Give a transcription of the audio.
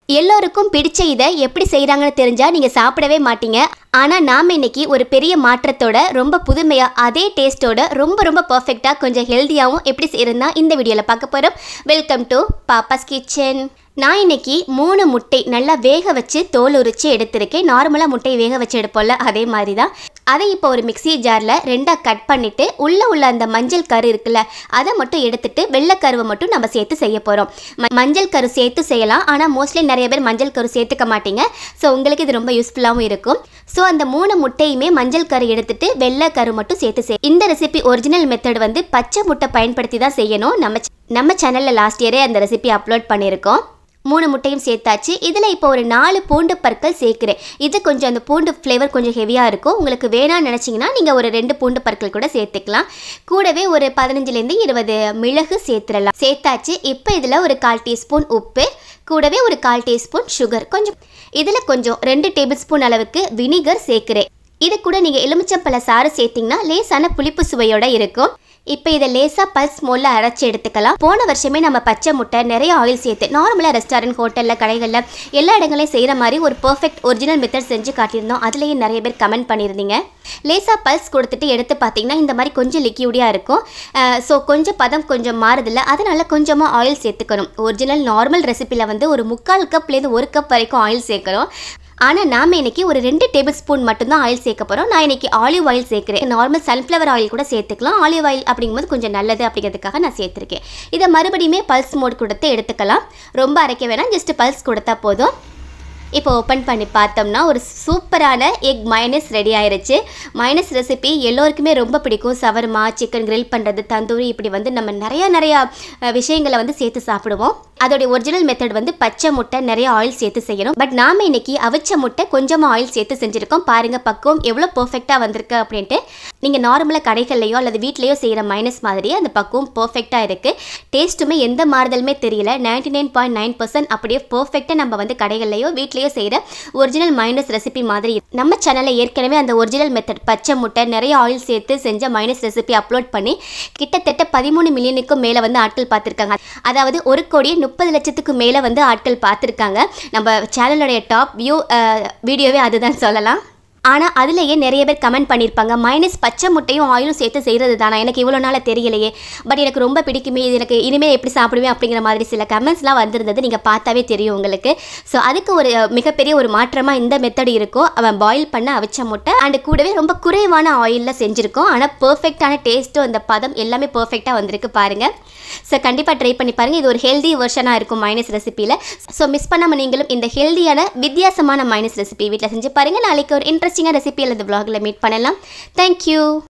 எல்லோருக்கும் பிடிச்ச இதை எப்படி செய்கிறாங்கன்னு தெரிஞ்சால் நீங்கள் சாப்பிடவே மாட்டீங்க ஆனால் நாம் இன்னைக்கு ஒரு பெரிய மாற்றத்தோட ரொம்ப புதுமையாக அதே டேஸ்ட்டோட ரொம்ப ரொம்ப பர்ஃபெக்டாக கொஞ்சம் ஹெல்த்தியாகவும் எப்படி செய்யறதுனா இந்த வீடியோவில் பார்க்க போகிறோம் வெல்கம் டு பாப்பாஸ் கிச்சன் நான் இன்னைக்கு மூணு முட்டை நல்லா வேக வச்சு தோல் உரிச்சு எடுத்திருக்கேன் நார்மலாக முட்டையை வேக வச்சு எடுப்போம்ல அதே மாதிரி தான் அதை இப்போ ஒரு மிக்ஸி ஜாரில் ரெண்டாக கட் பண்ணிவிட்டு உள்ளே உள்ள அந்த மஞ்சள் கரு இருக்குல்ல அதை மட்டும் எடுத்துட்டு வெள்ளை கருவை மட்டும் நம்ம சேர்த்து செய்ய போகிறோம் மஞ்சள் கரு சேர்த்து செய்யலாம் ஆனால் மோஸ்ட்லி நிறைய பேர் மஞ்சள் கரு சேர்த்துக்க மாட்டீங்க ஸோ உங்களுக்கு இது ரொம்ப யூஸ்ஃபுல்லாகவும் இருக்கும் ஸோ அந்த மூணு முட்டையுமே மஞ்சள் கரு எடுத்துட்டு வெள்ளை கரு மட்டும் சேர்த்து செய் இந்த ரெசிபி ஒரிஜினல் மெத்தட் வந்து பச்சை முட்டை பயன்படுத்தி தான் செய்யணும் நம்ம நம்ம சேனலில் லாஸ்ட் இயரே அந்த ரெசிபி அப்லோட் பண்ணியிருக்கோம் மூணு முட்டையும் சேர்த்தாச்சு இதில் இப்போ ஒரு நாலு பூண்டு பற்கள் சேர்க்குறேன் இது கொஞ்சம் அந்த பூண்டு ஃப்ளேவர் கொஞ்சம் ஹெவியாக இருக்கும் உங்களுக்கு வேணாம்னு நினச்சிங்கன்னா நீங்கள் ஒரு ரெண்டு பூண்டு பற்கள் கூட சேர்த்துக்கலாம் கூடவே ஒரு பதினஞ்சுலேருந்து இருபது மிளகு சேர்த்துடலாம் சேர்த்தாச்சு இப்போ இதில் ஒரு கால் டீஸ்பூன் உப்பு கூடவே ஒரு கால் டீஸ்பூன் சுகர் கொஞ்சம் இதில் கொஞ்சம் ரெண்டு டேபிள் ஸ்பூன் அளவுக்கு வினிகர் சேர்க்குறேன் இது கூட நீங்கள் எலுமிச்சம்பழ சாறு சேர்த்திங்கன்னா லேசான புளிப்பு சுவையோட இருக்கும் இப்போ இதை லேசாக பல்ஸ் மோல்ல அரைச்சி எடுத்துக்கலாம் போன வருஷமே நம்ம பச்சை முட்டை நிறைய ஆயில் சேர்த்து நார்மலாக ரெஸ்டாரண்ட் ஹோட்டலில் கடைகளில் எல்லா இடங்களையும் செய்கிற மாதிரி ஒரு பர்ஃபெக்ட் ஒரிஜினல் மெத்தட் செஞ்சு காட்டியிருந்தோம் அதுலேயும் நிறைய பேர் கமெண்ட் பண்ணியிருந்தீங்க லேசாக பல்ஸ் கொடுத்துட்டு எடுத்து பார்த்தீங்கன்னா இந்த மாதிரி கொஞ்சம் லிக்யூடியாக இருக்கும் ஸோ கொஞ்சம் பதம் கொஞ்சம் மாறுதில்ல அதனால் கொஞ்சமாக ஆயில் சேர்த்துக்கணும் ஒரிஜினல் நார்மல் ரெசிப்பியில் வந்து ஒரு முக்கால் கப்லேருந்து ஒரு கப் வரைக்கும் ஆயில் சேர்க்கணும் ஆனால் நாம் இன்னைக்கு ஒரு ரெண்டு டேபிள் ஸ்பூன் மட்டும்தான் ஆயில் சேர்க்க போகிறோம் நான் இன்னைக்கு ஆலிவ் ஆயில் சேர்க்குறேன் நார்மல் சன்ஃப்ளவர் ஆயில் கூட சேர்த்துக்கலாம் ஆலிவ் ஆயில் அப்படிங்கும்போது கொஞ்சம் நல்லது அப்படிங்கிறதுக்காக நான் சேர்த்துருக்கேன் இதை மறுபடியுமே பல்ஸ் மோட் கொடுத்து எடுத்துக்கலாம் ரொம்ப அரைக்க வேணாம் ஜஸ்ட் பல்ஸ் கொடுத்தா போதும் இப்போ ஓப்பன் பண்ணி பார்த்தோம்னா ஒரு சூப்பரான எக் மைனஸ் ரெடி ஆயிருச்சு மைனஸ் ரெசிபி எல்லோருக்குமே ரொம்ப பிடிக்கும் சவர்மா சிக்கன் கிரில் பண்ணுறது தந்தூரி இப்படி வந்து நம்ம நிறையா நிறையா அஹ், விஷயங்களை வந்து சேர்த்து சாப்பிடுவோம் அதோடைய ஒரிஜினல் மெத்தட் வந்து பச்சை முட்டை நிறைய ஆயில் சேர்த்து செய்யணும் பட் நாம இன்னைக்கு அவிச்ச முட்டை கொஞ்சமாக ஆயில் சேர்த்து செஞ்சுருக்கோம் பாருங்க பக்குவம் எவ்வளோ பர்ஃபெக்டாக வந்திருக்கு அப்படின்ட்டு நீங்கள் நார்மலாக கடைகள்லையோ அல்லது வீட்லேயோ செய்கிற மைனஸ் மாதிரியே அந்த பக்குவம் பர்ஃபெக்டாக இருக்குது டேஸ்ட்டுமே எந்த மாறுதலுமே தெரியல ninety nine point nine percent அப்படியே பர்ஃபெக்டாக நம்ம வந்து கடைகள்லையோ வீட்லேயோ செய்கிற ஒரிஜினல் மைனஸ் ரெசிபி மாதிரி இருக்கு. நம்ம சேனலில் ஏற்கனவே அந்த ஒரிஜினல் மெத்தட் பச்சை முட்டை நிறைய ஆயில் சேர்த்து செஞ்ச மைனஸ் ரெசிபி அப்லோட் பண்ணி கிட்டத்தட்ட பதிமூணு மில்லியனுக்கும் மேலே வந்து ஆட்கள் பார்த்துருக்காங்க அதாவது ஒரு கோடியே முப்பது லட்சத்துக்கு மேலே வந்து ஆட்கள் பார்த்துருக்காங்க நம்ம சேனலோடைய டாப் வியூ வீடியோவே அதுதான் சொல்லலாம் ஆனால் அதுலேயே நிறைய பேர் கமெண்ட் பண்ணியிருப்பாங்க மைனஸ் பச்சை முட்டையும் ஆயிலும் சேர்த்து செய்கிறது தானா எனக்கு இவ்வளோ நாள் தெரியலையே பட் எனக்கு ரொம்ப பிடிக்குமே இது எனக்கு இனிமேல் எப்படி சாப்பிடுவேன் அப்படிங்கிற மாதிரி சில கமெண்ட்ஸ்லாம் வந்திருந்தது நீங்கள் பார்த்தாவே தெரியும் உங்களுக்கு ஸோ அதுக்கு ஒரு அஹ், மிகப்பெரிய ஒரு மாற்றமாக இந்த மெத்தட் இருக்கும் அவன் பாயில் பண்ண அவிச்ச முட்டை அண்ட் கூடவே ரொம்ப குறைவான ஆயிலில் செஞ்சுருக்கோம் ஆனால் பர்ஃபெக்டான டேஸ்ட்டும் அந்த பதம் எல்லாமே பர்ஃபெக்டாக வந்திருக்கு பாருங்கள் ஸோ கண்டிப்பாக ட்ரை பண்ணி பாருங்கள் இது ஒரு ஹெல்தி வெர்ஷனாக இருக்கும் மைனஸ் ரெசிப்பியில் ஸோ மிஸ் பண்ணாமல் நீங்களும் இந்த ஹெல்தியான வித்தியாசமான மைனஸ் ரெசிபி வீட்டில் செஞ்சு பாருங்கள் நாளைக்கு ஒரு இன்ட்ரெஸ்டிங்கான ரெசிபி அல்லது vlogல மீட் பண்ணலாம் தேங்க்யூ